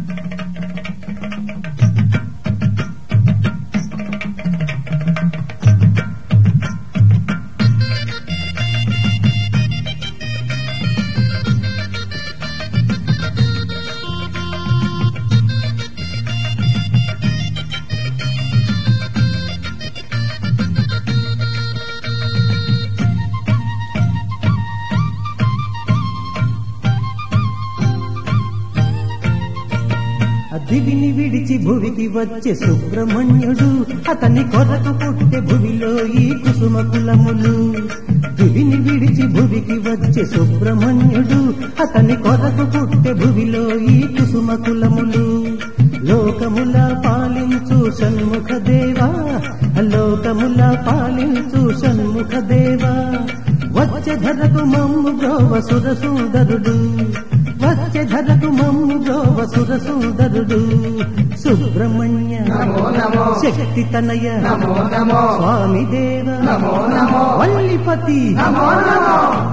దివిని విడిచి భువికి వచ్చే సుబ్రహ్మణ్యుడు అతని కొరకు పుట్టే భువిలో ఈ కుసుమ కులములు దివిని విడిచి భువికి వచ్చే సుబ్రహ్మణ్యుడు అతని కొరకు పుట్టే భువిలో ఈ కుసుమ కులములు లోకముల పాలించు షణ్ముఖ దేవా లోకముల పాలించు షణ్ముఖ దేవా వచ్చే ధరకు మమ్ము గోవ సుర సుందరుడు వచ్చే ధరకు మమ్ము గోవ సుర సుందరుడు సుబ్రహ్మణ్య నమో నమో శక్తి తనయ నమో నమో స్వామి దేవ నమో నమో వల్లిపతి నమో నమో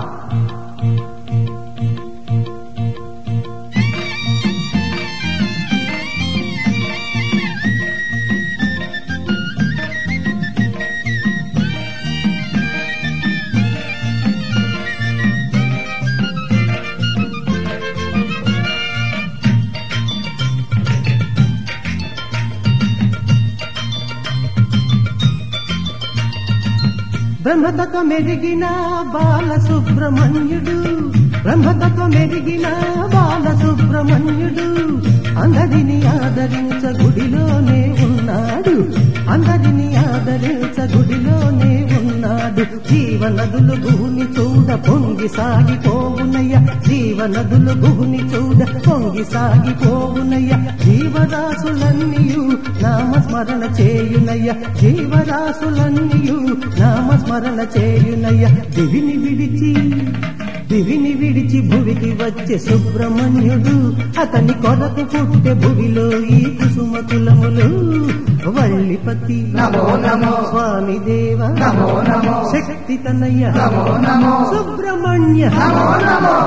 బ్రహ్మతత్వ మెరిగిన బాల సుబ్రహ్మణ్యుడు బ్రహ్మతత్వ మెరిగిన బాల సుబ్రహ్మణ్యుడు అందరిని ఆదరించ గుడిలోనే ఉన్నాడు అందరిని ఆదరించ గుడిలోనే ఉన్నాడు జీవనదులు భూమి చూడ పొంగి సాగిపోవునయ్య జీవనదులు భూమి చూడ పొంగి సాగిపోవునయ్య జీవరాశులన్నీయు నామస్మరణ చేయునయ్య జీవరాశులన్నీయు నామస్మరణ చేయునయ్య దివిని విడిచి దివిని విడిచి భువికి వచ్చే సుబ్రహ్మణ్యుడు అతని కొరకు పుట్టే భువిలో ఈ కుసుమ కులములు వల్లిపతి నమో నమో స్వామి దేవ నమో నమో శక్తి తనయ్య నమో నమో సుబ్రహ్మణ్య నమో నమో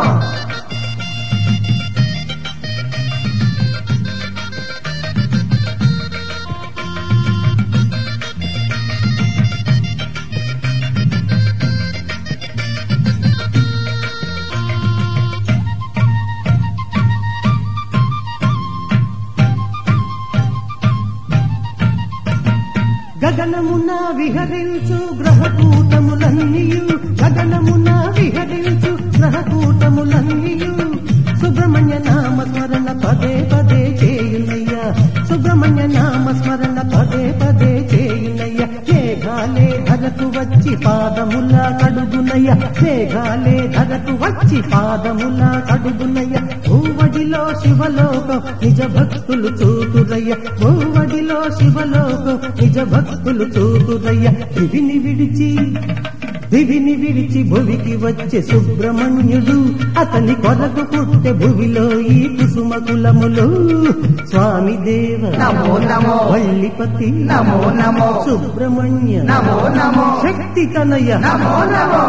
గగనమున విహరించు గ్రహకూటములన్నీయు గగనమున విహరించు గ్రహకూటములన్నీయు సుబ్రహ్మణ్య నామ స్మరణ పదే పదే చేయునయ్యా సుబ్రహ్మణ్య నామ స్మరణ పదే పదే చేయునయ్య మేఘాలే ధరకు వచ్చి పాదముల కడుగునయ్య మేఘాలే ధరకు వచ్చి పాదముల కడుగునయ్య భూవడిలో శివలోకం నిజ భక్తులు చూతురయ్య భూవడిలో శివలోకం నిజ భక్తులు చూతురయ్య దివిని విడిచి దివిని విడిచి భువికి వచ్చే సుబ్రహ్మణ్యుడు అతని కొరకు పుట్టే భువిలో ఈ కుసుమ కులములు స్వామి దేవ నమో నమో వల్లిపతి నమో నమో సుబ్రహ్మణ్య నమో నమో శక్తి తనయ నమో నమో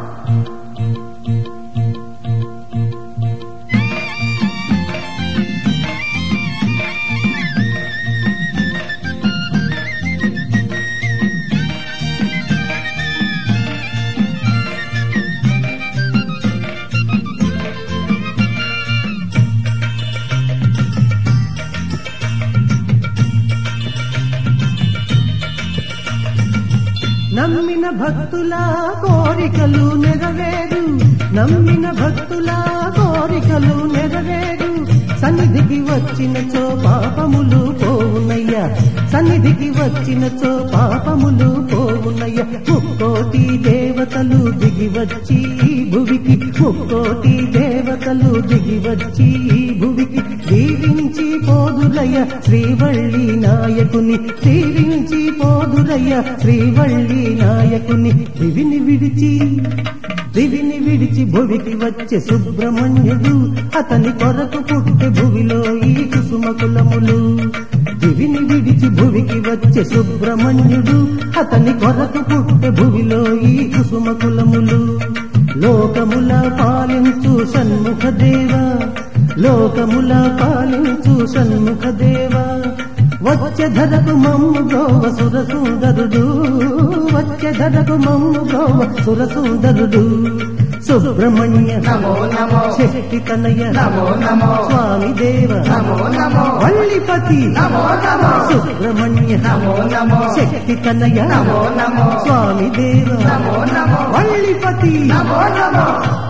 నమ్మిన భక్తుల కోరికలు నెరవేరు నమ్మిన భక్తుల కోరికలు నెరవేరు సన్నిధికి వచ్చినచో పాపములు పోవునయ్యా సన్నిధికి వచ్చినచో పాపములు పోవునయ్య ముక్కోటి దేవతలు దిగి వచ్చి ఈ భువికి ముక్కోటి దేవతలు దిగి వచ్చి ఈ భువికి దీవించి పోదురయ్య శ్రీవల్లి నాయకుని దీవించి పోదురయ్య శ్రీవల్లి నాయకుని దివిని విడిచి దివిని విడిచి భువికి వచ్చే సుబ్రహ్మణ్యుడు అతని కొరకు పుట్టే భువిలో ఈ కుసుమ కులములు దివిని విడిచి భువికి వచ్చే సుబ్రహ్మణ్యుడు అతని కొరకు పుట్టే భువిలో ఈ కుసుమ కులములు లోకముల పాలించు సన్ముఖ దేవ లోకముల పాలించు సన్ముఖ వచ్చే ధరకు మమ్ము గోవ సుర సుందరుడు వచ్చే ధరకు మమ్ము గోవ సుర సుందరుడు సుబ్రహ్మణ్య నమో నమో శక్తి తనయ నమో నమో స్వామి దేవ నమో నమో వల్లిపతి నమో నమో సుబ్రహ్మణ్య నమో నమో శక్తి తనయ నమో నమో స్వామి దేవ నమో నమో వల్లిపతి నమో నమో